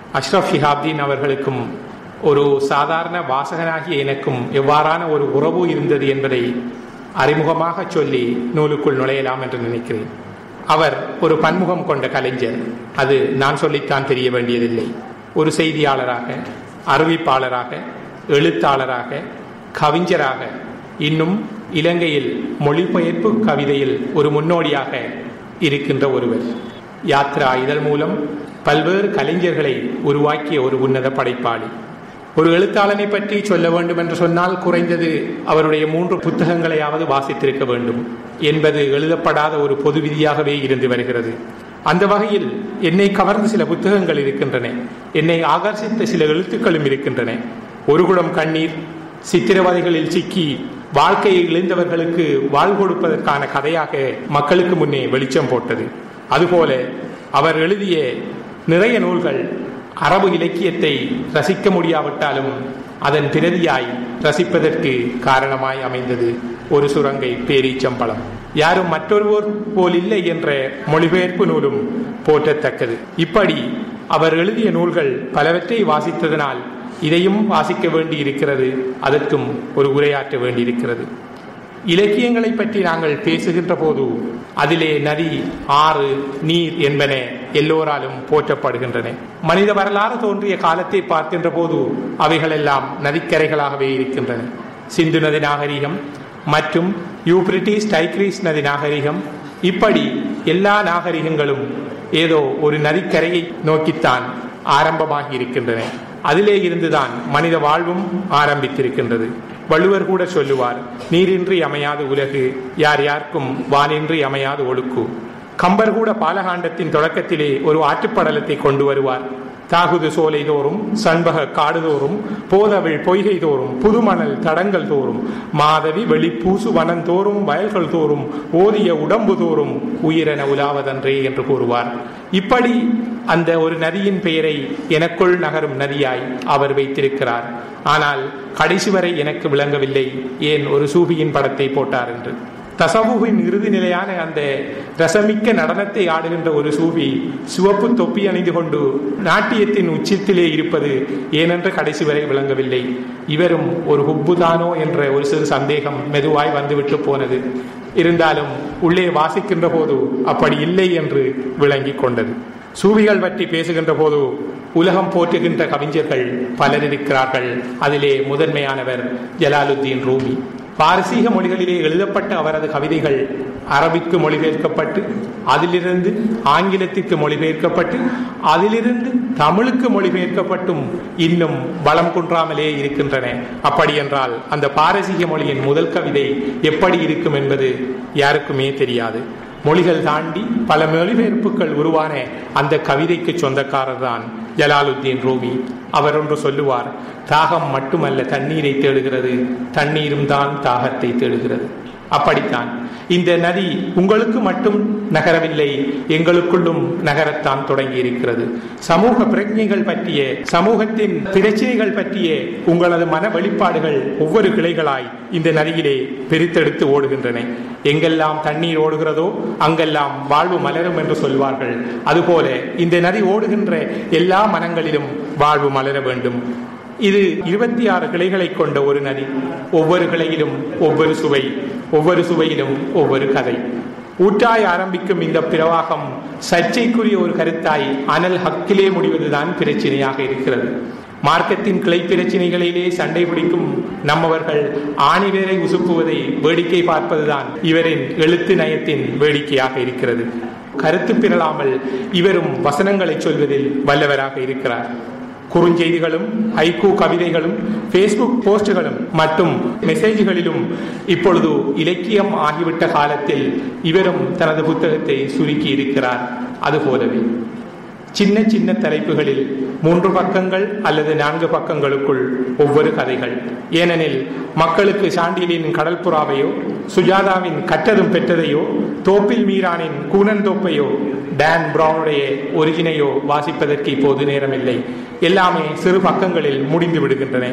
அஷ்ரப் ஷிஹாப்தீன் அவர்களுக்கும் ஒரு சாதாரண வாசகனாகிய எனக்கும் எவ்வாறான ஒரு உறவு இருந்தது என்பதை அறிமுகமாக சொல்லி நூலுக்குள் நுழையலாம் என்று நினைக்கிறேன் அவர் ஒரு பன்முகம் கொண்ட கலைஞர் அது நான் சொல்லித்தான் தெரிய வேண்டியதில்லை ஒரு செய்தியாளராக அறிவிப்பாளராக எழுத்தாளராக கவிஞராக இன்னும் இலங்கையில் மொழிபெயர்ப்பு கவிதையில் ஒரு முன்னோடியாக இருக்கின்ற ஒருவர் யாத்ரா இதழ் மூலம் பல்வேறு கலைஞர்களை உருவாக்கிய ஒரு உன்னத படைப்பாளி ஒரு எழுத்தாளனை பற்றி சொல்ல வேண்டும் என்று சொன்னால் குறைந்தது அவருடைய மூன்று புத்தகங்களையாவது வாசித்திருக்க வேண்டும் என்பது எழுதப்படாத ஒரு பொது விதியாகவே இருந்து வருகிறது அந்த வகையில் என்னை கவர்ந்த சில புத்தகங்கள் இருக்கின்றன என்னை ஆகர்ஷித்த சில எழுத்துக்களும் இருக்கின்றன ஒரு குடம் கண்ணீர் சித்திரவதைகளில் சிக்கி வாழ்க்கையை இழந்தவர்களுக்கு வாழ் கொடுப்பதற்கான கதையாக மக்களுக்கு முன்னே வெளிச்சம் போட்டது அதுபோல அவர் எழுதிய நிறைய நூல்கள் அரபு இலக்கியத்தை ரசிக்க முடியாவிட்டாலும் அதன் பிரதியாய் ரசிப்பதற்கு காரணமாய் அமைந்தது ஒரு சுரங்கை பேரீச்சம்பழம் யாரும் மற்றொருவர் போல் இல்லை என்ற மொழிபெயர்ப்பு நூலும் போற்றத்தக்கது இப்படி அவர் எழுதிய நூல்கள் பலவற்றை வாசித்ததனால் இதையும் வாசிக்க வேண்டி இருக்கிறது அதற்கும் ஒரு உரையாற்ற வேண்டியிருக்கிறது இலக்கியங்களை பற்றி நாங்கள் பேசுகின்ற போது அதிலே நதி ஆறு நீர் என்பன எல்லோராலும் போற்றப்படுகின்றன மனித வரலாறு தோன்றிய காலத்தை பார்க்கின்ற போது அவைகளெல்லாம் நதிக்கரைகளாகவே இருக்கின்றன சிந்து நதி நாகரிகம் மற்றும் யூப்ரிட்டிஸ் டைக்ரீஸ் நதி நாகரிகம் இப்படி எல்லா நாகரிகங்களும் ஏதோ ஒரு நதிக்கரையை நோக்கித்தான் ஆரம்பமாகி இருக்கின்றன அதிலே இருந்துதான் மனித வாழ்வும் ஆரம்பித்திருக்கின்றது வள்ளுவர் கூட சொல்லுவார் நீரின்றி அமையாது உலகு யார் யாருக்கும் வானின்றி அமையாது ஒழுக்கு கம்பர் கூட பாலகாண்டத்தின் தொடக்கத்திலே ஒரு ஆற்றுப்படலத்தை கொண்டு வருவார் தாகுது சோலை தோறும் சண்பக காடு தோறும் போதவிழ் பொய்கை தோறும் புதுமணல் தடங்கள் தோறும் மாதவி வெளிப்பூசு வனம் தோறும் வயல்கள் தோறும் ஓதிய உடம்பு தோறும் உயிரென உலாவதன்றே என்று கூறுவார் இப்படி அந்த ஒரு நதியின் பெயரை எனக்குள் நகரும் நதியாய் அவர் வைத்திருக்கிறார் ஆனால் கடைசி வரை எனக்கு விளங்கவில்லை ஏன் ஒரு சூபியின் படத்தை போட்டார் என்று தசவுவின் இறுதி நிலையான அந்த ரசமிக்க நடனத்தை ஆடுகின்ற ஒரு சூபி சிவப்பு தொப்பி அணிந்து கொண்டு நாட்டியத்தின் உச்சத்திலே இருப்பது ஏனென்று கடைசி வரை விளங்கவில்லை இவரும் ஒரு ஹுப்புதானோ என்ற ஒரு சிறு சந்தேகம் மெதுவாய் வந்துவிட்டு போனது இருந்தாலும் உள்ளே வாசிக்கின்ற போது அப்படி இல்லை என்று விளங்கி கொண்டது சூவிகள் பற்றி பேசுகின்ற போது உலகம் போற்றுகின்ற கவிஞர்கள் பலர் இருக்கிறார்கள் அதிலே முதன்மையானவர் ஜலாலுத்தீன் ரூமி பாரசீக மொழிகளிலே எழுதப்பட்ட அவரது கவிதைகள் அரபிக்கு மொழிபெயர்க்கப்பட்டு அதிலிருந்து ஆங்கிலத்திற்கு மொழிபெயர்க்கப்பட்டு அதிலிருந்து தமிழுக்கு மொழிபெயர்க்கப்பட்டும் இன்னும் வளம் குன்றாமலே இருக்கின்றன அப்படி என்றால் அந்த பாரசீக மொழியின் முதல் கவிதை எப்படி இருக்கும் என்பது யாருக்குமே தெரியாது மொழிகள் தாண்டி பல மொழிபெயர்ப்புகள் உருவான அந்த கவிதைக்கு சொந்தக்காரர் தான் ஜலாலுத்தீன் ரூமி அவர் ஒன்று சொல்லுவார் தாகம் மட்டுமல்ல தண்ணீரை தேடுகிறது தண்ணீரும் தான் தாகத்தை தேடுகிறது அப்படித்தான் இந்த நதி உங்களுக்கு மட்டும் நகரவில்லை எங்களுக்குள்ளும் நகரத்தான் தொடங்கி இருக்கிறது சமூக பிரஜைகள் பற்றிய சமூகத்தின் பிரச்சனைகள் பற்றிய உங்களது மன வெளிப்பாடுகள் ஒவ்வொரு கிளைகளாய் இந்த நதியிலே பிரித்தெடுத்து ஓடுகின்றன எங்கெல்லாம் தண்ணீர் ஓடுகிறதோ அங்கெல்லாம் வாழ்வு மலரும் என்று சொல்வார்கள் அதுபோல இந்த நதி ஓடுகின்ற எல்லா மனங்களிலும் வாழ்வு மலர வேண்டும் இது இருபத்தி ஆறு கிளைகளை கொண்ட ஒரு நதி ஒவ்வொரு கிளையிலும் ஒவ்வொரு சுவை ஒவ்வொரு சுவையிலும் ஒவ்வொரு கதை ஊற்றாய் ஆரம்பிக்கும் இந்த பிரவாகம் சர்ச்சைக்குரிய ஒரு கருத்தாய் அனல் ஹக்கிலே முடிவதுதான் பிரச்சனையாக இருக்கிறது மார்க்கத்தின் கிளை பிரச்சனைகளிலே சண்டை பிடிக்கும் நம்மவர்கள் ஆணிவேரை உசுப்புவதை வேடிக்கை பார்ப்பதுதான் இவரின் எழுத்து நயத்தின் வேடிக்கையாக இருக்கிறது கருத்து பிறலாமல் இவரும் வசனங்களை சொல்வதில் வல்லவராக இருக்கிறார் குறுஞ்செய்திகளும் ஹைக்கூ கவிதைகளும் ஃபேஸ்புக் போஸ்டுகளும் மற்றும் மெசேஜ்களிலும் இப்பொழுது இலக்கியம் ஆகிவிட்ட காலத்தில் இவரும் தனது புத்தகத்தை சுருக்கி இருக்கிறார் அதுபோலவே சின்ன சின்ன தலைப்புகளில் மூன்று பக்கங்கள் அல்லது நான்கு பக்கங்களுக்குள் ஒவ்வொரு கதைகள் ஏனெனில் மக்களுக்கு சாண்டிலின் கடல் புறாவையோ சுஜாதாவின் கற்றதும் பெற்றதையோ தோப்பில் மீரானின் கூனன் தோப்பையோ டான் பிரவுனுடைய ஒரிஜினையோ வாசிப்பதற்கு இப்போது நேரமில்லை எல்லாமே சிறு பக்கங்களில் முடிந்து விடுகின்றன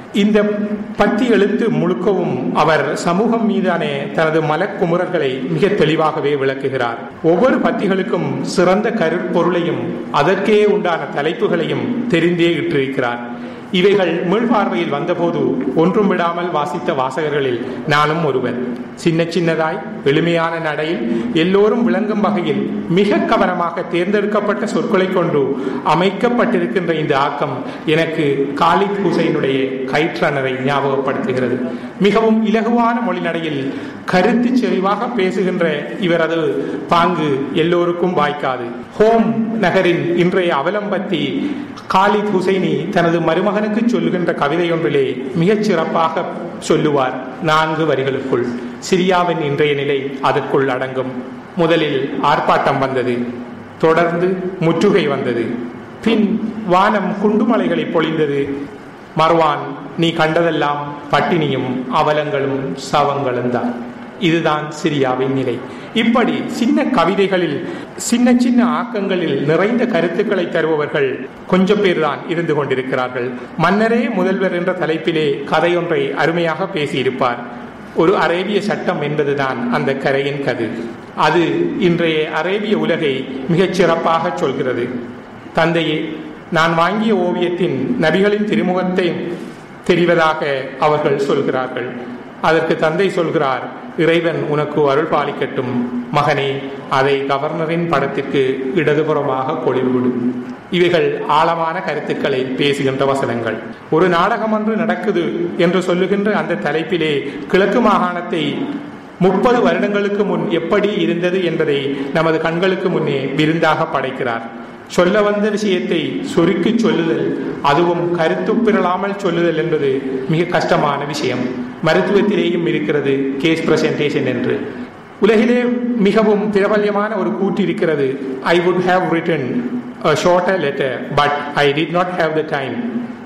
இந்த பத்தி எழுத்து முழுக்கவும் அவர் சமூகம் மீதான தனது மலக்குமுறல்களை மிக தெளிவாகவே விளக்குகிறார் ஒவ்வொரு பத்திகளுக்கும் சிறந்த கருப்பொருளையும் அதற்கே உண்டான தலைப்புகளையும் தெரிந்தே இட்டிருக்கிறார் இவைகள் மீள்பார்வையில் வந்தபோது ஒன்றும் விடாமல் வாசித்த வாசகர்களில் நானும் ஒருவர் சின்ன சின்னதாய் எளிமையான நடையில் எல்லோரும் விளங்கும் வகையில் மிக கவனமாக தேர்ந்தெடுக்கப்பட்ட சொற்களை கொண்டு அமைக்கப்பட்டிருக்கின்ற இந்த ஆக்கம் எனக்கு காலித் ஹுசைனுடைய கயிற்றனரை ஞாபகப்படுத்துகிறது மிகவும் இலகுவான மொழி நடையில் கருத்து செறிவாக பேசுகின்ற இவரது பாங்கு எல்லோருக்கும் வாய்க்காது ஹோம் நகரின் இன்றைய அவலம்பத்தி காலித் ஹுசைனி தனது மருமகனுக்கு சொல்லுகின்ற கவிதை ஒன்றிலே மிகச் சிறப்பாக சொல்லுவார் நான்கு வரிகளுக்குள் சிரியாவின் இன்றைய நிலை அதற்குள் அடங்கும் முதலில் ஆர்ப்பாட்டம் வந்தது தொடர்ந்து முற்றுகை வந்தது பின் வானம் குண்டுமலைகளை பொழிந்தது மர்வான் நீ கண்டதெல்லாம் பட்டினியும் அவலங்களும் சவங்களும் தான் இதுதான் சிரியாவின் நிலை இப்படி சின்ன கவிதைகளில் சின்ன சின்ன ஆக்கங்களில் நிறைந்த கருத்துக்களை தருபவர்கள் கொஞ்சம் பேர் தான் இருந்து கொண்டிருக்கிறார்கள் மன்னரே முதல்வர் என்ற தலைப்பிலே கதையொன்றை அருமையாக பேசியிருப்பார் ஒரு அரேபிய சட்டம் என்பதுதான் அந்த கரையின் கது அது இன்றைய அரேபிய உலகை மிகச் சிறப்பாக சொல்கிறது தந்தையே நான் வாங்கிய ஓவியத்தின் நபிகளின் திருமுகத்தை தெரிவதாக அவர்கள் சொல்கிறார்கள் அதற்கு தந்தை சொல்கிறார் இறைவன் உனக்கு அருள் பாலிக்கட்டும் மகனே அதை கவர்னரின் படத்திற்கு இடதுபுறமாக கொழிவுவிடு இவைகள் ஆழமான கருத்துக்களை பேசுகின்ற வசனங்கள் ஒரு நாடகம் ஒன்று நடக்குது என்று சொல்லுகின்ற அந்த தலைப்பிலே கிழக்கு மாகாணத்தை முப்பது வருடங்களுக்கு முன் எப்படி இருந்தது என்பதை நமது கண்களுக்கு முன்னே விருந்தாக படைக்கிறார் சொல்ல வந்த விஷயத்தை சுருக்கி சொல்லுதல் அதுவும் கருத்து பிறலாமல் சொல்லுதல் என்பது மிக கஷ்டமான விஷயம் மருத்துவத்திலேயும் இருக்கிறது கேஸ் பிரசன்டேஷன் என்று உலகிலே மிகவும் பிரபல்யமான ஒரு கூட்டு இருக்கிறது I would have written shorter letter but I did not have the time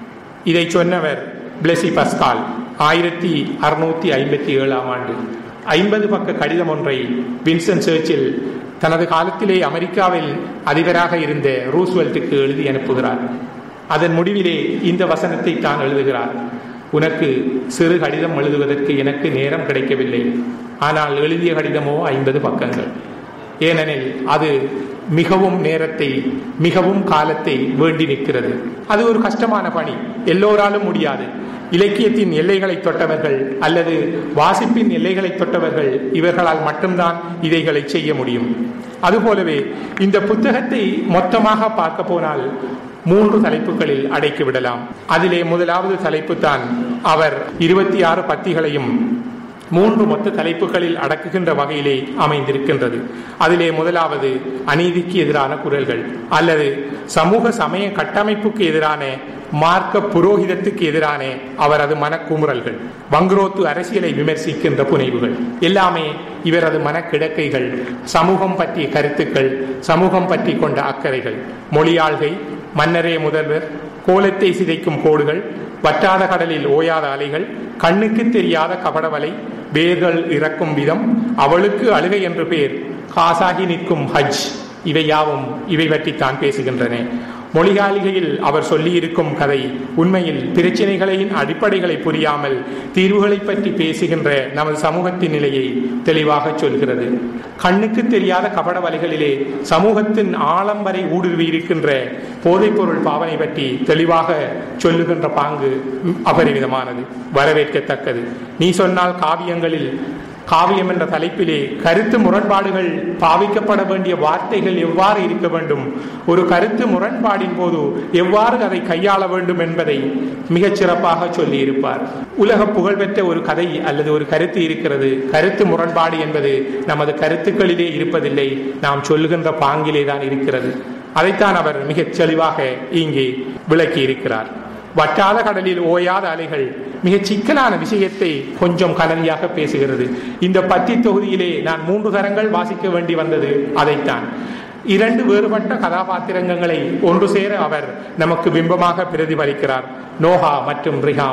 இதை சொன்னவர் பிளெசி பஸ்கால் ஆயிரத்தி அறுநூத்தி ஐம்பத்தி ஏழாம் ஆண்டு ஐம்பது பக்க கடிதம் ஒன்றை வின்சன் சர்ச்சில் தனது காலத்திலே அமெரிக்காவில் அதிபராக இருந்த ரூஸ்வெல்ட்டுக்கு எழுதி அனுப்புகிறார் அதன் முடிவிலே இந்த வசனத்தை தான் எழுதுகிறார் உனக்கு சிறு கடிதம் எழுதுவதற்கு எனக்கு நேரம் கிடைக்கவில்லை ஆனால் எழுதிய கடிதமோ ஐம்பது பக்கங்கள் ஏனெனில் அது மிகவும் நேரத்தை மிகவும் காலத்தை வேண்டி நிற்கிறது அது ஒரு கஷ்டமான பணி எல்லோராலும் முடியாது இலக்கியத்தின் எல்லைகளை தொட்டவர்கள் அல்லது வாசிப்பின் எல்லைகளை தொட்டவர்கள் இவர்களால் மட்டும்தான் இதைகளை செய்ய முடியும் அதுபோலவே இந்த புத்தகத்தை மொத்தமாக பார்க்க போனால் மூன்று தலைப்புகளில் அடைக்கி விடலாம் அதிலே முதலாவது தலைப்பு தான் அவர் இருபத்தி ஆறு பத்திகளையும் மூன்று மொத்த தலைப்புகளில் அடக்குகின்ற வகையிலே அமைந்திருக்கின்றது அதிலே முதலாவது அநீதிக்கு எதிரான குரல்கள் அல்லது சமூக சமய கட்டமைப்புக்கு எதிரான மார்க்க புரோகிதத்துக்கு எதிரான அவரது மனக்குமுறல்கள் வங்குரோத்து அரசியலை விமர்சிக்கின்ற புனைவுகள் எல்லாமே இவரது மனக்கிடக்கைகள் சமூகம் பற்றிய கருத்துக்கள் சமூகம் பற்றி கொண்ட அக்கறைகள் மொழியாள்கை மன்னரே முதல்வர் கோலத்தை சிதைக்கும் கோடுகள் வற்றாத கடலில் ஓயாத அலைகள் கண்ணுக்கு தெரியாத கபடவலை வேர்கள் இறக்கும் விதம் அவளுக்கு அழுகை என்று பேர் காசாகி நிற்கும் ஹஜ் இவை யாவும் இவை பற்றித்தான் பேசுகின்றன மொழிகாலிகையில் அவர் சொல்லியிருக்கும் கதை உண்மையில் பிரச்சனைகளின் அடிப்படைகளை புரியாமல் தீர்வுகளை பற்றி பேசுகின்ற நமது சமூகத்தின் நிலையை தெளிவாக சொல்கிறது கண்ணுக்கு தெரியாத கபட வலைகளிலே சமூகத்தின் ஆழம் வரை ஊடுருவி இருக்கின்ற போதைப்பொருள் பாவனை பற்றி தெளிவாக சொல்லுகின்ற பாங்கு அபரிமிதமானது வரவேற்கத்தக்கது நீ சொன்னால் காவியங்களில் காவியம் என்ற தலைப்பிலே கருத்து முரண்பாடுகள் பாவிக்கப்பட வேண்டிய வார்த்தைகள் எவ்வாறு இருக்க வேண்டும் ஒரு கருத்து முரண்பாடின் போது எவ்வாறு அதை கையாள வேண்டும் என்பதை மிகச் சிறப்பாக சொல்லி இருப்பார் உலக புகழ்பெற்ற ஒரு கதை அல்லது ஒரு கருத்து இருக்கிறது கருத்து முரண்பாடு என்பது நமது கருத்துக்களிலே இருப்பதில்லை நாம் சொல்லுகின்ற பாங்கிலே தான் இருக்கிறது அதைத்தான் அவர் மிகச் தெளிவாக இங்கே விளக்கி இருக்கிறார் வட்டாத கடலில் ஓயாத அலைகள் மிக சிக்கலான விஷயத்தை கொஞ்சம் கலனியாக பேசுகிறது இந்த பத்தி தொகுதியிலே நான் மூன்று தரங்கள் வாசிக்க வேண்டி வந்தது அதைத்தான் இரண்டு வேறுபட்ட கதாபாத்திரங்களை ஒன்று சேர அவர் நமக்கு பிம்பமாக பிரதிபலிக்கிறார் நோஹா மற்றும் ரிஹாம்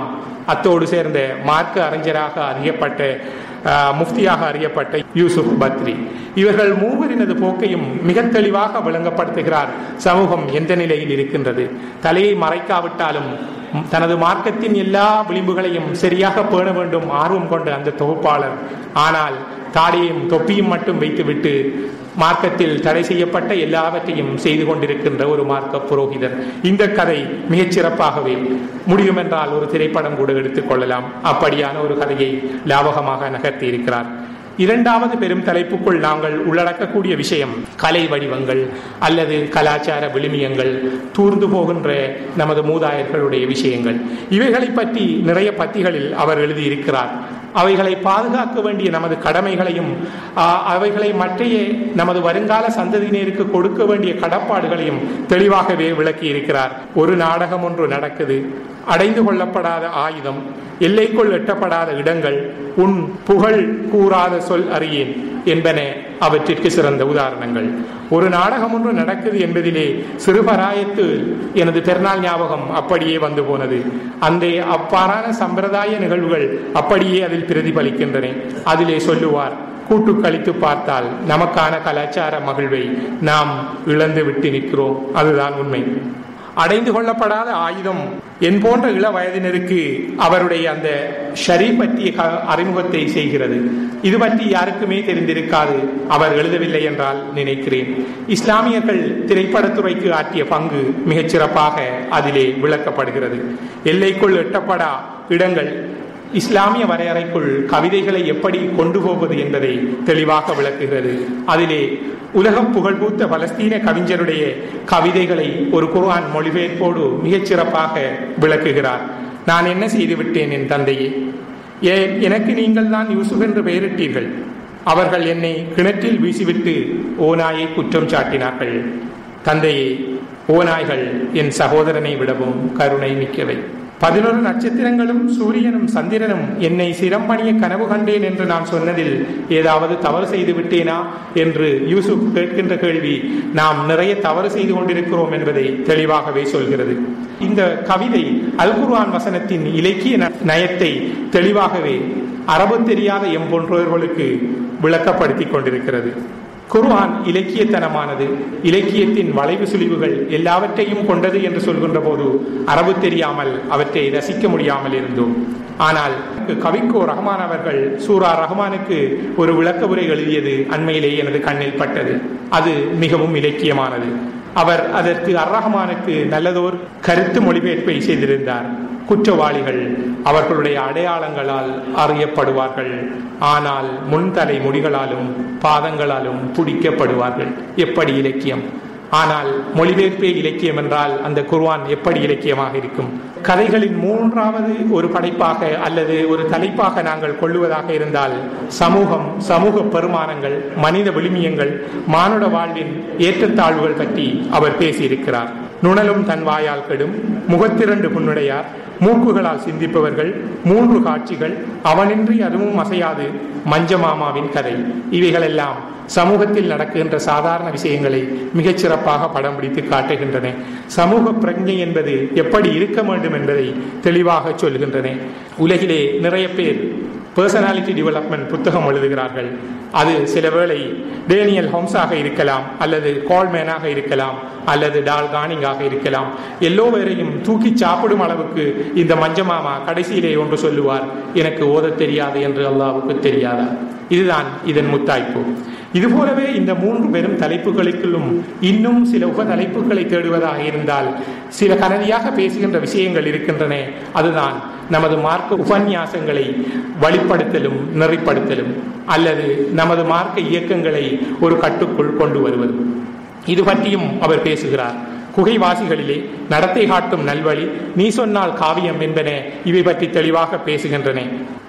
அத்தோடு சேர்ந்த மார்க்க அறிஞராக அறியப்பட்ட ஆஹ், முஃப்தியாக அறியப்பட்ட யூசுப் பத்ரி இவர்கள் மூவரினது போக்கையும் மிக தெளிவாக விளங்கப்படுத்துகிறார் சமூகம் எந்த நிலையில் இருக்கின்றது தலையை மறைக்காவிட்டாலும் தனது மார்க்கத்தின் எல்லா விளிம்புகளையும் சரியாக பேண வேண்டும் ஆர்வம் கொண்ட அந்த தொகுப்பாளர் ஆனால் தாடியையும் தொப்பியும் மட்டும் வைத்துவிட்டு மார்க்கத்தில் தடை செய்யப்பட்ட எல்லாவற்றையும் செய்து கொண்டிருக்கின்ற ஒரு மார்க்க புரோகிதர் இந்த கதை மிகச் சிறப்பாகவே முடியும் என்றால் ஒரு திரைப்படம் கூட எடுத்துக் கொள்ளலாம் அப்படியான ஒரு கதையை லாபகமாக நகர்த்தி இருக்கிறார் இரண்டாவது பெரும் தலைப்புக்குள் நாங்கள் உள்ளடக்கக்கூடிய விஷயம் கலை வடிவங்கள் அல்லது கலாச்சார விழுமியங்கள் தூர்ந்து போகின்ற நமது மூதாயர்களுடைய விஷயங்கள் இவைகளை பற்றி நிறைய பத்திகளில் அவர் எழுதியிருக்கிறார் அவைகளை பாதுகாக்க வேண்டிய நமது கடமைகளையும் ஆ, அவைகளை மற்றைய நமது வருங்கால சந்ததியினருக்கு கொடுக்க வேண்டிய கடப்பாடுகளையும் தெளிவாகவே விளக்கி இருக்கிறார் ஒரு நாடகம் ஒன்று நடக்குது அடைந்து கொள்ளப்படாத ஆயுதம் எல்லைக்குள் எட்டப்படாத இடங்கள் உன் புகழ் கூறாத சொல் அறியேன் என்பன அவற்றிற்கு சிறந்த உதாரணங்கள் ஒரு நாடகம் ஒன்று நடக்குது என்பதிலே சிறுபராயத்து எனது பெருநாள் ஞாபகம் அப்படியே வந்து போனது அந்த அவ்வாறான சம்பிரதாய நிகழ்வுகள் அப்படியே அதில் பிரதிபலிக்கின்றன அதிலே சொல்லுவார் கூட்டு கழித்து பார்த்தால் நமக்கான கலாச்சார மகிழ்வை நாம் இழந்து விட்டு நிற்கிறோம் அதுதான் உண்மை அடைந்து கொள்ளப்படாத ஆயுதம் என் போன்ற இள வயதினருக்கு அவருடைய அந்த ஷரி பற்றிய க- அறிமுகத்தை செய்கிறது இது பற்றி யாருக்குமே தெரிந்திருக்காது அவர் எழுதவில்லை என்றால் நினைக்கிறேன் இஸ்லாமியர்கள் திரைப்படத்துறைக்கு ஆற்றிய பங்கு மிகச் சிறப்பாக அதிலே விளக்கப்படுகிறது எல்லைக்குள் எட்டப்படா இடங்கள் இஸ்லாமிய வரையறைக்குள் கவிதைகளை எப்படி கொண்டு போவது என்பதை தெளிவாக விளக்குகிறது அதிலே உலகம் புகழ்பூத்த பலஸ்தீன கவிஞருடைய கவிதைகளை ஒரு குர்ஆன் மொழிபெயர்ப்போடு மிகச் சிறப்பாக விளக்குகிறார் நான் என்ன செய்து விட்டேன் என் தந்தையே ஏன் எனக்கு நீங்கள் தான் யூசுப் என்று பெயரிட்டீர்கள் அவர்கள் என்னை கிணற்றில் வீசிவிட்டு ஓநாயை குற்றம் சாட்டினார்கள் தந்தையே ஓநாய்கள் என் சகோதரனை விடவும் கருணை மிக்கவை பதினொரு நட்சத்திரங்களும் சூரியனும் சந்திரனும் என்னை சிரம்பணிய கனவு கண்டேன் என்று நான் சொன்னதில் ஏதாவது தவறு செய்து விட்டேனா என்று யூசுப் கேட்கின்ற கேள்வி நாம் நிறைய தவறு செய்து கொண்டிருக்கிறோம் என்பதை தெளிவாகவே சொல்கிறது இந்த கவிதை அல் குர்ஆன் வசனத்தின் இலக்கிய ந- நயத்தை தெளிவாகவே அரபு தெரியாத எம் போன்றவர்களுக்கு விளக்கப்படுத்திக் கொண்டிருக்கிறது குர்ஆன் இலக்கியத்தனமானது இலக்கியத்தின் வளைவு சுழிவுகள் எல்லாவற்றையும் கொண்டது என்று சொல்கின்ற போது அரபு தெரியாமல் அவற்றை ரசிக்க முடியாமல் இருந்தோம் ஆனால் கவிக்கோ ரஹ்மான் அவர்கள் சூரா ரஹ்மானுக்கு ஒரு விளக்க உரை எழுதியது அண்மையிலே எனது கண்ணில் பட்டது அது மிகவும் இலக்கியமானது அவர் அதற்கு அர் ரஹ்மானுக்கு நல்லதோர் கருத்து மொழிபெயர்ப்பை செய்திருந்தார் குற்றவாளிகள் அவர்களுடைய அடையாளங்களால் அறியப்படுவார்கள் ஆனால் முன்தலை முடிகளாலும் பாதங்களாலும் பிடிக்கப்படுவார்கள் எப்படி இலக்கியம் ஆனால் மொழிபெயர்ப்பே இலக்கியம் என்றால் அந்த குர்ஆன் எப்படி இலக்கியமாக இருக்கும் கதைகளின் மூன்றாவது ஒரு படைப்பாக அல்லது ஒரு தலைப்பாக நாங்கள் கொள்ளுவதாக இருந்தால் சமூகம் சமூக பெருமானங்கள் மனித விழுமியங்கள் மானுட வாழ்வின் ஏற்றத்தாழ்வுகள் பற்றி அவர் பேசியிருக்கிறார் நுணலும் தன் வாயால் கெடும் முகத்திரண்டு புண்ணுடையார் மூக்குகளால் சிந்திப்பவர்கள் மூன்று காட்சிகள் அவனின்றி அதுவும் அசையாது மஞ்சமாமாவின் கதை இவைகளெல்லாம் சமூகத்தில் நடக்கின்ற சாதாரண விஷயங்களை மிகச் சிறப்பாக படம் பிடித்து காட்டுகின்றன சமூக பிரஜை என்பது எப்படி இருக்க வேண்டும் என்பதை தெளிவாக சொல்கின்றன உலகிலே நிறைய பேர் பர்சனாலிட்டி டெவலப்மெண்ட் புத்தகம் எழுதுகிறார்கள் அது சில வேளை டேனியல் ஹோம்ஸாக இருக்கலாம் அல்லது கால்மேனாக இருக்கலாம் அல்லது டால் கானிங்காக இருக்கலாம் எல்லோவரையும் தூக்கி சாப்பிடும் அளவுக்கு இந்த மஞ்சமாமா கடைசியிலே ஒன்று சொல்லுவார் எனக்கு ஓதத் தெரியாது என்று அல்லாவுக்கு தெரியாதா இதுதான் இதன் முத்தாய்ப்பு இதுபோலவே இந்த மூன்று பெரும் தலைப்புகளுக்குள்ளும் இன்னும் சில உப தலைப்புகளை தேடுவதாக இருந்தால் சில கனதியாக பேசுகின்ற விஷயங்கள் இருக்கின்றன அதுதான் நமது மார்க்க உபன்யாசங்களை வழிப்படுத்தலும் நெறிப்படுத்தலும் அல்லது நமது மார்க்க இயக்கங்களை ஒரு கட்டுக்குள் கொண்டு வருவது இது பற்றியும் அவர் பேசுகிறார் குகைவாசிகளிலே நடத்தை காட்டும் நல்வழி நீ சொன்னால் காவியம் என்பன இவை பற்றி தெளிவாக பேசுகின்றன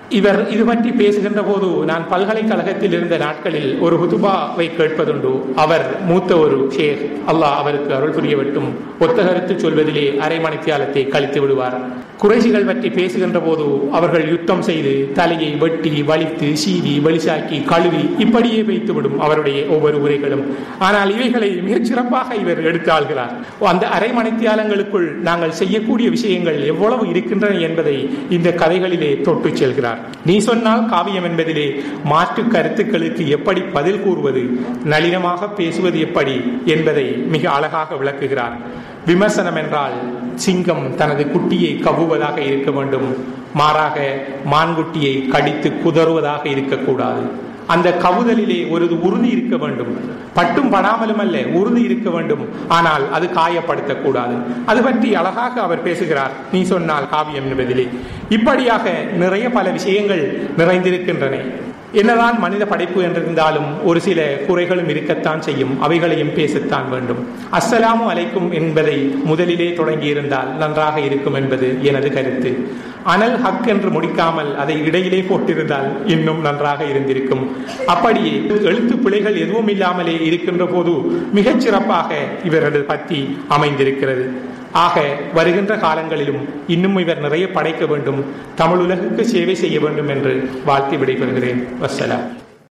இவர் இது பற்றி பேசுகின்ற போது நான் பல்கலைக்கழகத்தில் இருந்த நாட்களில் ஒரு ஹுதுபாவை கேட்பதுண்டு அவர் மூத்த ஒரு ஷேக் அல்லாஹ் அவருக்கு அருள் புரிய விட்டும் ஒத்த கருத்து சொல்வதிலே அரை மணித்தியாலத்தை கழித்து விடுவார் குறைசிகள் பற்றி பேசுகின்ற போது அவர்கள் யுத்தம் செய்து தலையை வெட்டி வலித்து சீவி வலிசாக்கி கழுவி இப்படியே வைத்துவிடும் அவருடைய ஒவ்வொரு உரைகளும் ஆனால் இவைகளை மிகச் சிறப்பாக இவர் எடுத்தாள்கிறார் அந்த அரை மணித்தியாலங்களுக்குள் நாங்கள் செய்யக்கூடிய விஷயங்கள் எவ்வளவு இருக்கின்றன என்பதை இந்த கதைகளிலே தொட்டு செல்கிறார் நீ சொன்னால் காவியம் என்பதிலே மாற்று கருத்துக்களுக்கு எப்படி பதில் கூறுவது நளினமாக பேசுவது எப்படி என்பதை மிக அழகாக விளக்குகிறார் விமர்சனம் என்றால் சிங்கம் தனது குட்டியை கவ்வுவதாக இருக்க வேண்டும் மாறாக மான்குட்டியை கடித்து குதறுவதாக இருக்கக்கூடாது அந்த கவுதலிலே ஒரு உறுதி இருக்க வேண்டும் பட்டும் படாமலும் அல்ல உறுதி இருக்க வேண்டும் ஆனால் அது காயப்படுத்தக்கூடாது அது பற்றி அழகாக அவர் பேசுகிறார் நீ சொன்னால் காவியம் என்பதிலே இப்படியாக நிறைய பல விஷயங்கள் நிறைந்திருக்கின்றன என்னதான் மனித படைப்பு என்றிருந்தாலும் ஒரு சில குறைகளும் இருக்கத்தான் செய்யும் அவைகளையும் பேசத்தான் வேண்டும் அஸ்ஸலாமு அலைக்கும் என்பதை முதலிலே தொடங்கியிருந்தால் நன்றாக இருக்கும் என்பது எனது கருத்து அனல் ஹக் என்று முடிக்காமல் அதை இடையிலே போட்டிருந்தால் இன்னும் நன்றாக இருந்திருக்கும் அப்படியே எழுத்து பிழைகள் எதுவும் இல்லாமலே இருக்கின்ற போது மிகச் சிறப்பாக இவரது பத்தி அமைந்திருக்கிறது ஆக வருகின்ற காலங்களிலும் இன்னும் இவர் நிறைய படைக்க வேண்டும் தமிழ் உலகுக்கு சேவை செய்ய வேண்டும் என்று வாழ்த்தி விடைபெறுகிறேன் வசலாம்